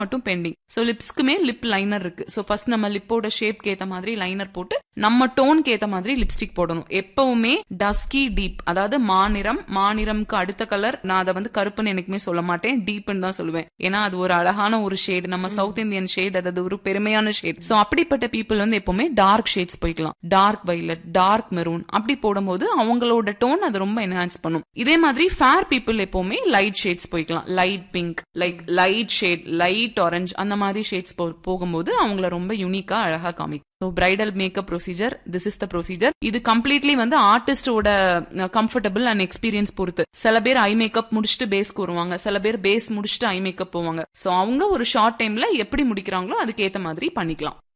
மட்டும் pending so லிப்ஸ்க்குமே lip liner இருக்கு சோ ஃபர்ஸ்ட் நம்ம லிப்போட ஷேப்க்கு ஏத்த மாதிரி லைனர் போட்டு நம்ம டோனுக்கு ஏத்த மாதிரி லிப்ஸ்டிக் போடணும் எப்பவுமே டஸ்கி டீப் அதாவது மாநிறம் மாநிறம்க்கு அடுத்த கலர் நான் அதை வந்து கருப்புன்னு எனக்குமே சொல்ல மாட்டேன் டீப்னு தான் சொல்லுவேன் ஏன்னா அது ஒரு அழகான ஒரு ஷேடு நம்ம சவுத் இந்தியன் ஷேட் அதாவது ஒரு பெருமையான ஷேட் சோ அப்படிப்பட்ட பீப்புள் வந்து எப்பவுமே டார்க் ஷேட்ஸ் போய்க்கலாம் டார்க் வைலட் டார்க் மெரூன் அப்படி போடும்போது அவங்களோட டோன் அது ரொம்ப என்ஹான்ஸ் பண்ணும் இதே மாதிரி ஃபேர் பீப்புள் எப்பவுமே லைட் ஷேட்ஸ் போய்க்கலாம் light pink like light shade light orange அந்த மாதிரி ஷேட்ஸ் போகும்போது அவங்கள ரொம்ப யூனிக்கா அழகா காமிக்கும் so bridal makeup procedure this is the procedure இது கம்ப்ளீட்லி வந்து ஆர்டிஸ்டோட கம்ஃபர்டபுள் அண்ட் எக்ஸ்பீரியன்ஸ் பொறுத்து சில பேர் ஐ மேக்கப் முடிச்சுட்டு பேஸ்க்கு வருவாங்க சில பேர் பேஸ் முடிச்சுட்டு ஐ மேக்கப் போவாங்க ஸோ அவங்க ஒரு ஷார்ட் டைம்ல எப்படி முடிக்கிறாங்களோ அதுக்கு ஏத்த மாதிரி பண்ணிக்கலாம்